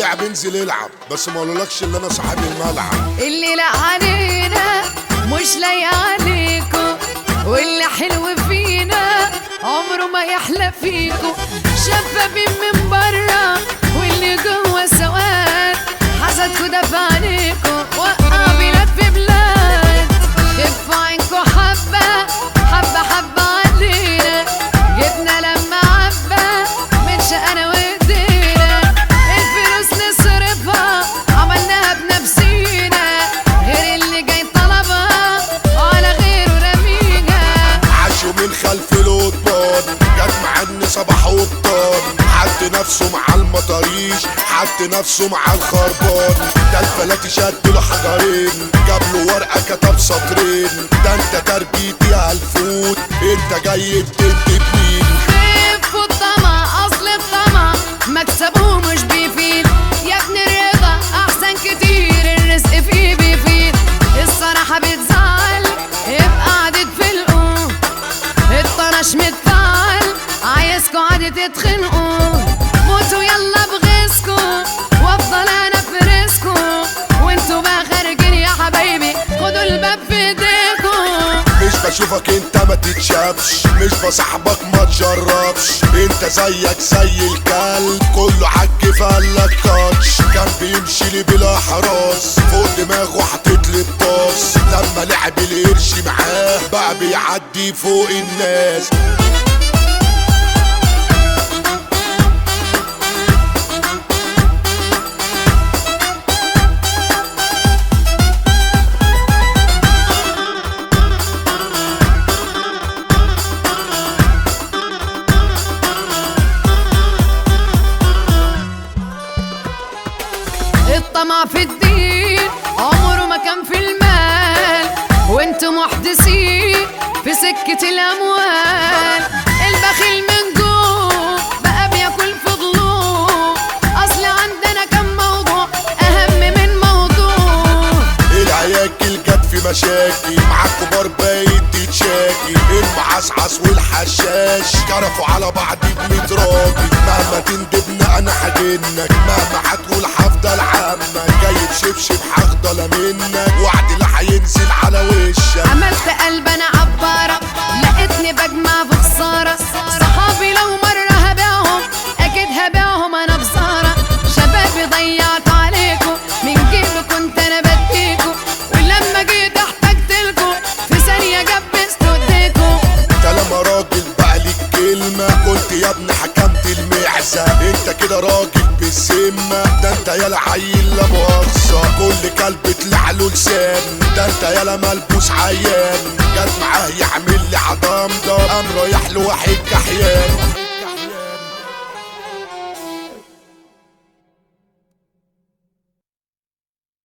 لعب انزل العب بس ما قالولكش اللي انا صاحب الملعب اللي لا علينا مش لاقي عليكم واللي حلو فينا عمره ما يحلى فيكم شفافين من برا واللي جوا سواد حسدكوا دفع عليكم وقع بلاد في بلاد خفوا عينكوا حبة حبة حبة علينا جبنا لما عبة من شقنا وايدينا الفلوس نصرفها عملناها بنفسينا غير اللي جاي طلبها على غيره رمينا عاشوا من خلف القضبان جت مع ان صباح وبطان حط نفسه مع المطاريش حط نفسه مع الخربان ده الفلاتي شد له حجرين جاب له ورقه كتب سطرين ده انت تربيتي هالفوت انت جاي بتكتب مين خف الطمع اصل الطمع مكسبه مش بيفيد يا ابن الرضا احسن كتير الرزق فيه بيفيد الصراحة بتزعل يبقى قعدت في القوم الطنش متفعل عايزكوا قعدة تتخنقوا موتوا يلا بغيظكوا وافضل انا في رزقكوا وانتوا بقى خارجين يا حبايبي خدوا الباب في ايديكوا مش بشوفك انت ما تتشافش مش بصاحبك ما تجربش انت زيك زي الكلب كله عك فقالك تاتش كان بيمشي لي بلا حراس فوق دماغه حاطط لي الطاس لما لعب القرش معاه بقى بيعدي فوق الناس الطمع في الدين عمره ما كان في المال وانتوا محدثين في سكة الأموال البخيل من جوه بقى بياكل في ضلوع أصل عندنا كم موضوع أهم من موضوع العياكل جت في مشاكل مع الكبار بقيت تتشاكي المعصعص والحشاش كرفوا على بعض بميت راجل مهما تندبنا انا حاجنك مهما هتقول هفضل عمك جايب شبشب هفضل منك وعد لا هينزل على وشك عملت قلب انا عبارة لقيتني بجمع في خسارة صحابي لو مرة هبيعهم اكيد هبيعهم انا بصارة شبابي ضيعت عليكم من جيبي كنت انا بديكوا ولما جيت احتجتلكوا في ثانية جبستوا ايديكوا طالما راجل بقى ليك كلمة كنت يا ابني حكمت المعزة انت كده راجل بالسمة ده انت يالا عيل لا مؤاخذة كل كلب طلع له لسان ده انت يالا ملبوس عيان جت معاه يعمل لي عضام ده قام رايح له واحد كحيان